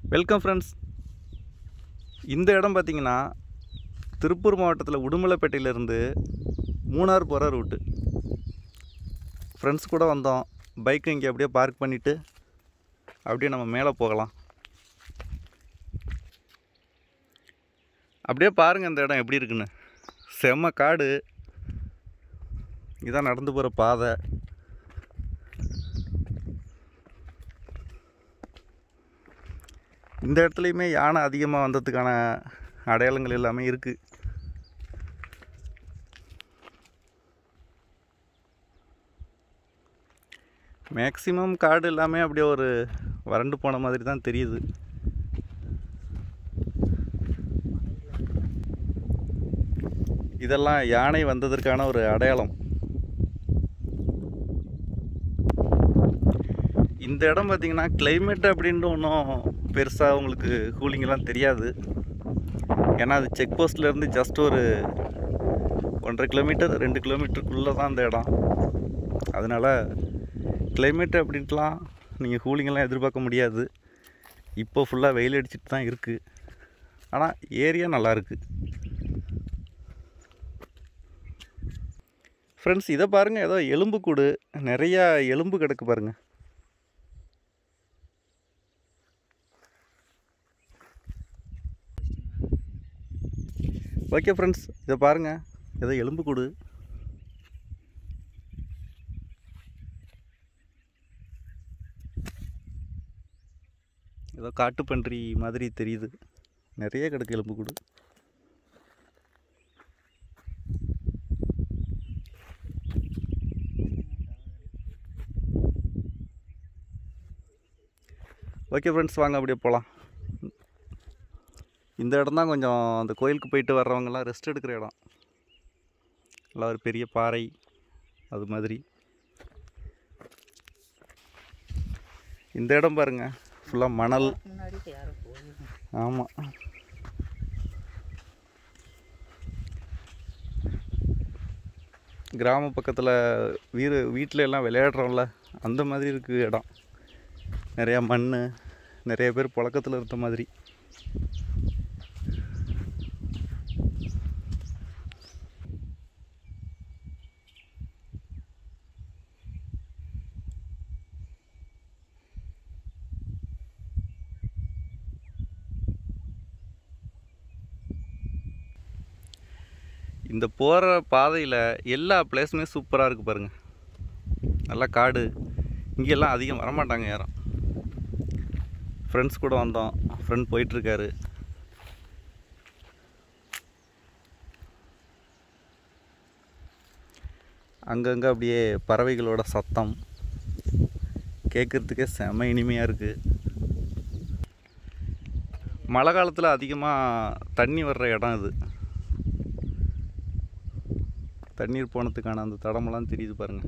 Welcome friends இந்த இடம் பார்த்தீங்கன்னா திருப்பூர் மாவட்டத்தில் உடுமலைப்பேட்டையிலேருந்து மூணார் போகிற ரூட்டு ஃப்ரெண்ட்ஸ் கூட வந்தோம் பைக்கை இங்கே அப்படியே பார்க் பண்ணிவிட்டு அப்படியே நம்ம மேலே போகலாம் அப்படியே பாருங்கள் இந்த இடம் எப்படி இருக்குன்னு செம்ம காடு இதான் நடந்து போகிற பாதை இந்த இடத்துலையுமே யானை அதிகமாக வந்ததுக்கான அடையாளங்கள் எல்லாமே இருக்குது மேக்ஸிமம் காடு எல்லாமே அப்படியே ஒரு வறண்டு போன மாதிரி தான் தெரியுது இதெல்லாம் யானை வந்ததற்கான ஒரு அடையாளம் இந்த இடம் பார்த்தீங்கன்னா climate அப்படின்ட்டு ஒன்றும் பெருசாக உங்களுக்கு கூலிங்கெல்லாம் தெரியாது ஏன்னா அது செக் போஸ்ட்லேருந்து ஜஸ்ட் ஒரு ஒன்றரை கிலோமீட்டர் ரெண்டு கிலோமீட்டருக்குள்ளே தான் அந்த இடம் அதனால் climate அப்படின்ட்டுலாம் நீங்கள் கூலிங்கெல்லாம் எதிர்பார்க்க முடியாது இப்போ ஃபுல்லாக வெயில் அடிச்சிட்டு தான் இருக்குது ஆனால் ஏரியா நல்லா இருக்குது ஃப்ரெண்ட்ஸ் இதை பாருங்கள் ஏதோ எலும்பு கூடு நிறையா எலும்பு கிடக்கு பாருங்கள் ஓகே ஃப்ரெண்ட்ஸ் இதை பாருங்கள் ஏதோ எலும்பு கூடு ஏதோ காட்டுப்பன்றி மாதிரி தெரியுது நிறைய கிடக்கு எலும்பு கூடு ஓகே ஃப்ரெண்ட்ஸ் வாங்க அப்படியே போகலாம் இந்த இடம் தான் கொஞ்சம் அந்த கோயிலுக்கு போயிட்டு வர்றவங்கலாம் ரெஸ்ட் எடுக்கிற இடம் நல்லா ஒரு பெரிய பாறை அது மாதிரி இந்த இடம் பாருங்க ஃபுல்லாக மணல் முன்னாடி யாரோ போகுது ஆமாம் கிராம பக்கத்தில் வீடு வீட்டில் எல்லாம் விளையாடுறோம்ல அந்த மாதிரி இருக்குது இடம் நிறையா மண் நிறைய பேர் புழக்கத்தில் இருந்த மாதிரி இந்த போகிற பாதையில் எல்லா பிளேஸுமே சூப்பராக இருக்குது பாருங்கள் நல்லா காடு இங்கெல்லாம் அதிகம் வரமாட்டாங்க யாரும் ஃப்ரெண்ட்ஸ் கூட வந்தோம் ஃப்ரெண்ட் போயிட்டுருக்காரு அங்கங்கே அப்படியே பறவைகளோட சத்தம் கேட்குறதுக்கே செம இனிமையாக இருக்குது மழை காலத்தில் அதிகமாக தண்ணி வர்ற இடம் இது தண்ணீர் போனதுக்கான அந்த தடமெல்லாம் தெரியுது பாருங்க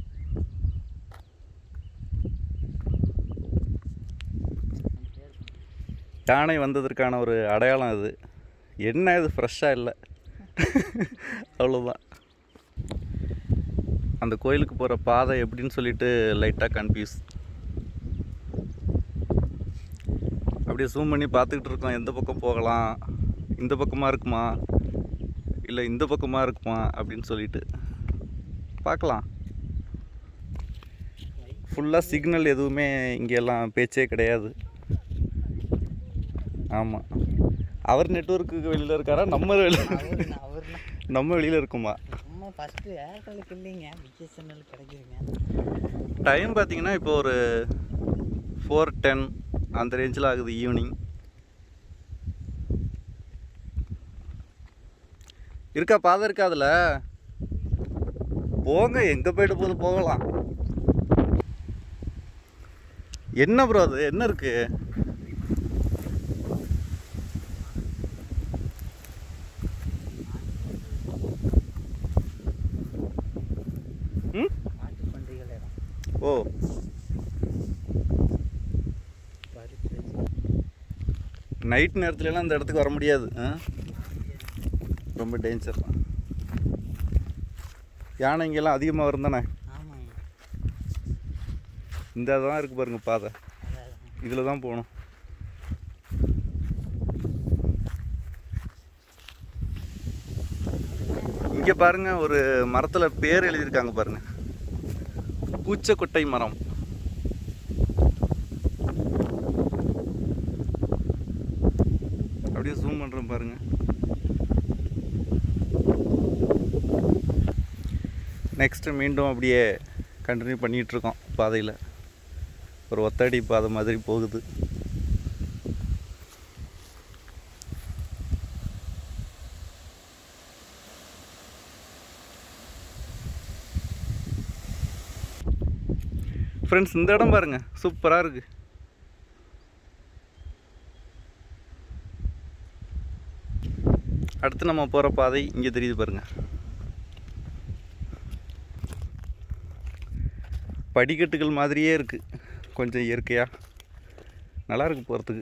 யானை வந்ததற்கான ஒரு அடையாளம் இது என்ன இது ஃப்ரெஷ்ஷாக இல்லை அவ்வளோதான் அந்த கோயிலுக்கு போகிற பாதை எப்படின்னு சொல்லிட்டு லைட்டாக கன்ஃபியூஸ் அப்படியே ஜூம் பண்ணி பார்த்துக்கிட்டு இருக்கோம் எந்த பக்கம் போகலாம் இந்த பக்கமாக இருக்குமா இல்லை இந்த பக்கமாக இருக்குமா அப்படின்னு சொல்லிட்டு பார்க்கலாம் ஃபுல்லாக சிக்னல் எதுவுமே இங்கே எல்லாம் பேச்சே கிடையாது ஆமாம் அவர் நெட்ஒர்க்கு வெளியில் இருக்காரா நம்ம வெளியில் அவர் அவர் நம்ம வெளியில் இருக்குமா நம்ம ஃபஸ்ட்டு ஏர்டெலுக்கு இல்லைங்க பிஎஸ்என்எல் கிடைக்குதுங்க டைம் பார்த்தீங்கன்னா இப்போ ஒரு ஃபோர் டென் அந்த ரேஞ்சில் ஆகுது ஈவினிங் இருக்கா பாதை இருக்கா அதில் போங்க எங்கே போயிட்டு போது போகலாம் என்ன ப்ரோ அது என்ன இருக்கு ம் காட்டு பன்றிகள் இடம் ஓ பறிச்சு வச்சு நைட் நேரத்துலலாம் அந்த இடத்துக்கு வர முடியாது ஆ? ரொம்ப டேஞ்சர் யானை இங்கெல்லாம் அதிகமாக வரும் தானே ஆமாங்க இந்த தான் இருக்குது பாருங்க பாதை அதான் இதில் தான் போகணும் இங்கே பாருங்க ஒரு மரத்தில் பேர் எழுதியிருக்காங்க பாருங்க பூச்சக்கொட்டை மரம் அப்படியே ஜூம் பண்ணுறேன் பாருங்க நெக்ஸ்ட்டு மீண்டும் அப்படியே கண்டினியூ பண்ணிகிட்ருக்கோம் பாதையில் ஒரு ஒத்தடி பாதை மாதிரி போகுது ஃப்ரெண்ட்ஸ் இந்த இடம் பாருங்க சூப்பராக இருக்கு அடுத்து நம்ம போகிற பாதை இங்கே தெரியுது பாருங்க படிக்கட்டுகள் மாதிரியே இருக்கு கொஞ்சம் இயற்கையாக நல்லா இருக்கு போகிறதுக்கு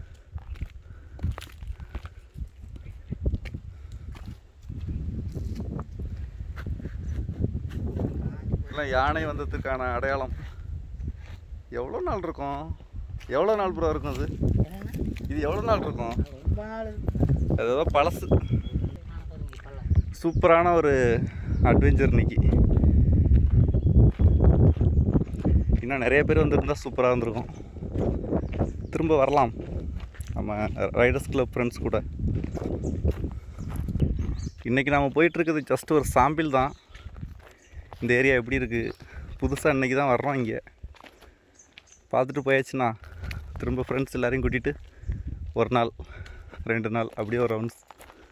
எல்லாம் யானை வந்ததுக்கான அடையாளம் எவ்வளோ நாள் இருக்கும் எவ்வளோ நாள் ப்ரோ இருக்கும் அது என்னண்ணா இது எவ்வளோ நாள் இருக்கும் ரொம்ப நாள் அது ஏதோ பழசு நான் பாருங்க பள்ளம் சூப்பரான ஒரு அட்வென்ச்சர் இன்னைக்கு இன்னும் நிறைய பேர் வந்திருந்தா சூப்பராக இருந்திருக்கும் திரும்ப வரலாம் நம்ம ரைடர்ஸ் கிளப் ஃப்ரெண்ட்ஸ் கூட இன்றைக்கி நாம் போயிட்டுருக்குது ஜஸ்ட் ஒரு சாம்பிள் தான் இந்த ஏரியா எப்படி இருக்குது புதுசாக இன்றைக்கி தான் வர்றோம் இங்கே பார்த்துட்டு போயாச்சுன்னா திரும்ப ஃப்ரெண்ட்ஸ் எல்லாரையும் கூட்டிகிட்டு ஒரு நாள் ரெண்டு நாள் அப்படியே ஒரு ரவுண்ட்ஸ்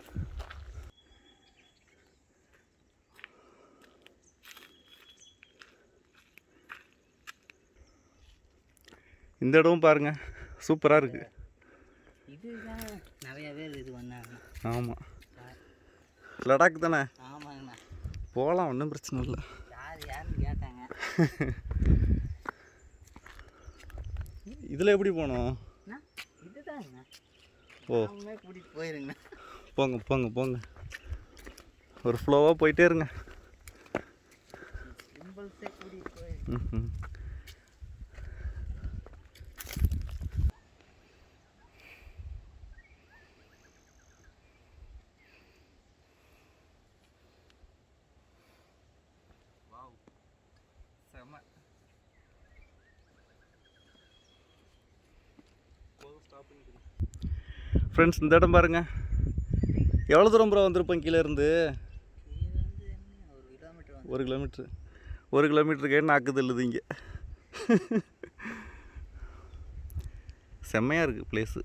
இந்த இடமும் பாருங்கள் சூப்பராக இருக்குது இதுதான் நிறைய பேர் இது பண்ணாங்க ஆமாம் லடாக் தானே ஆமாங்கண்ணா போகலாம் ஒன்றும் பிரச்சனை இல்லை யார் யாருன்னு கேட்டாங்க இதில் எப்படி போகணும் அண்ணா இதுதாங்கண்ணா ஓ நாமே கூட்டிகிட்டு போயிருங்கண்ணா போங்க போங்க போங்க ஒரு ஃப்ளோவாக போயிட்டே இருங்க சிம்பிள்ஸே கூட்டிகிட்டு போயிருங்க ம்ஹும். ஃப்ரெண்ட்ஸ் இந்த இடம் பாருங்க எவ்வளோ தூரம் ப்ரோ வந்திருப்போம் கீழே இருந்து இது வந்து என்ன ஒரு கிலோமீட்டர் வந்து ஒரு கிலோமீட்ரு ஒரு கிலோமீட்டருக்கே நாக்குது இல்லுது இங்கே செம்மையாக இருக்குது ப்ளேஸு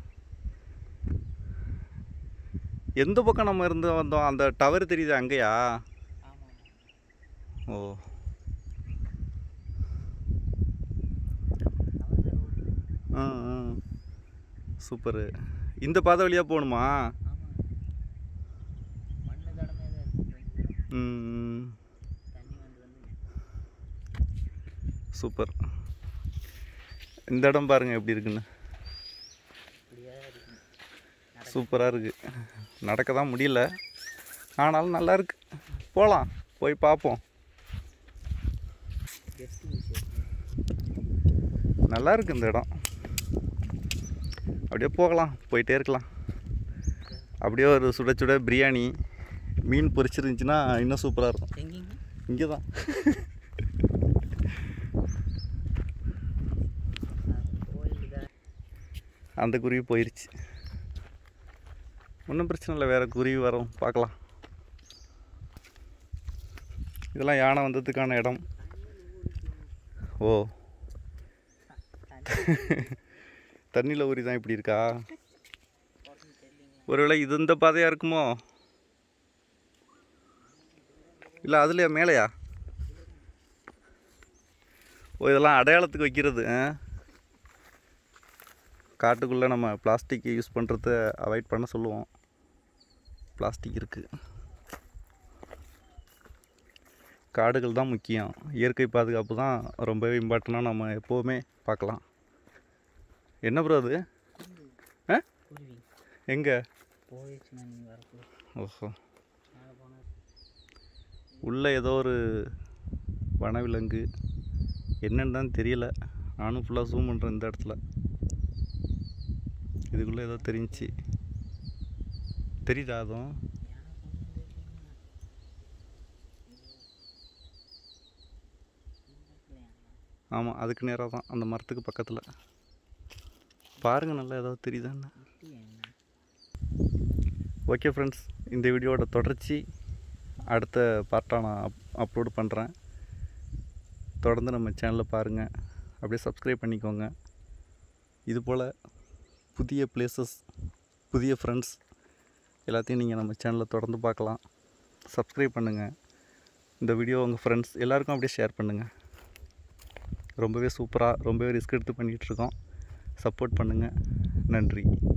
எந்த பக்கம் நம்ம இருந்து வந்தோம் அந்த டவர் தெரியுது அங்கேயா ஆமாம் ஓ அவரே ரோடு ஆ ஆ சூப்பரு இந்த பாதை வழியாக போகணுமா ஆமாம் மண்ணு தடமே தான் இருக்குது ம் தண்ணி வந்து வந்து சூப்பர் இந்த இடம் பாருங்கள் எப்படி இருக்குன்னு இப்படியே இருக்குது சூப்பராக இருக்குது நடக்க தான் முடியல ஆனாலும் நல்லா இருக்கு போகலாம் போய் பார்ப்போம் கெஸ்ட் விஷயம் நல்லா இருக்கு இந்த இடம் அப்படியே போகலாம் போயிட்டே இருக்கலாம் அப்படியே ஒரு சுட சுட பிரியாணி மீன் பொரிச்சிருந்துச்சுன்னா இன்னும் சூப்பராக இருக்கும் எங்கேங்க இங்கே தான் கோயிலுக்கு தான் அந்த குருவி போயிருச்சு ஒன்றும் பிரச்சனை இல்லை வேறு குருவி வரும் பார்க்கலாம் இதெல்லாம் யானை வந்ததுக்கான இடம் ஓ தண்ணியில் ஊறி தான் இப்படி இருக்கா ஒருவேளை இது இந்த பாதையாக இருக்குமோ இல்லை அதுலையா மேலையா ஓ இதெல்லாம் அடையாளத்துக்கு வைக்கிறது ஆ காட்டுக்குள்ளே நம்ம பிளாஸ்டிக் யூஸ் பண்ணுறத அவாய்ட் பண்ண சொல்லுவோம் பிளாஸ்டிக் இருக்குது காடுகள் தான் முக்கியம் இயற்கை பாதுகாப்பு தான் ரொம்பவே இம்பார்ட்டண்ட்டாக நம்ம எப்போவுமே பார்க்கலாம் என்ன ப்ரோ அது ஆ குருவி எங்கே போயிடுச்சுண்ணா நீங்கள் வரக்கூடாது ஓஹோ மேலே போனால் உள்ளே ஏதோ ஒரு வனவிலங்கு என்னன்னு தான் தெரியல நானும் ஃபுல்லாக ஜூம் பண்ணுறேன் இந்த இடத்துல இதுக்குள்ளே ஏதோ தெரிஞ்சுச்சு தெரியுதா அதுவும் ஆமாம் அதுக்கு நேராக தான் அந்த மரத்துக்கு பக்கத்தில் பாருங்கள் நல்லா ஏதாவது தெரியுதான்னு ஓகே ஃப்ரெண்ட்ஸ் இந்த வீடியோவோட தொடர்ச்சி அடுத்த பார்ட்டாக நான் அப் அப்லோட் பண்ணுறேன் தொடர்ந்து நம்ம சேனலை பாருங்கள் அப்படியே சப்ஸ்கிரைப் பண்ணிக்கோங்க இது போல் புதிய பிளேசஸ் புதிய ஃப்ரெண்ட்ஸ் எல்லாத்தையும் நீங்கள் நம்ம சேனலில் தொடர்ந்து பார்க்கலாம் சப்ஸ்கிரைப் பண்ணுங்கள் இந்த வீடியோ உங்கள் ஃப்ரெண்ட்ஸ் எல்லாருக்கும் அப்படியே ஷேர் பண்ணுங்கள் ரொம்பவே சூப்பராக ரொம்பவே ரிஸ்க் எடுத்து பண்ணிகிட்ருக்கோம் சப்போர்ட் பண்ணுங்கள் நன்றி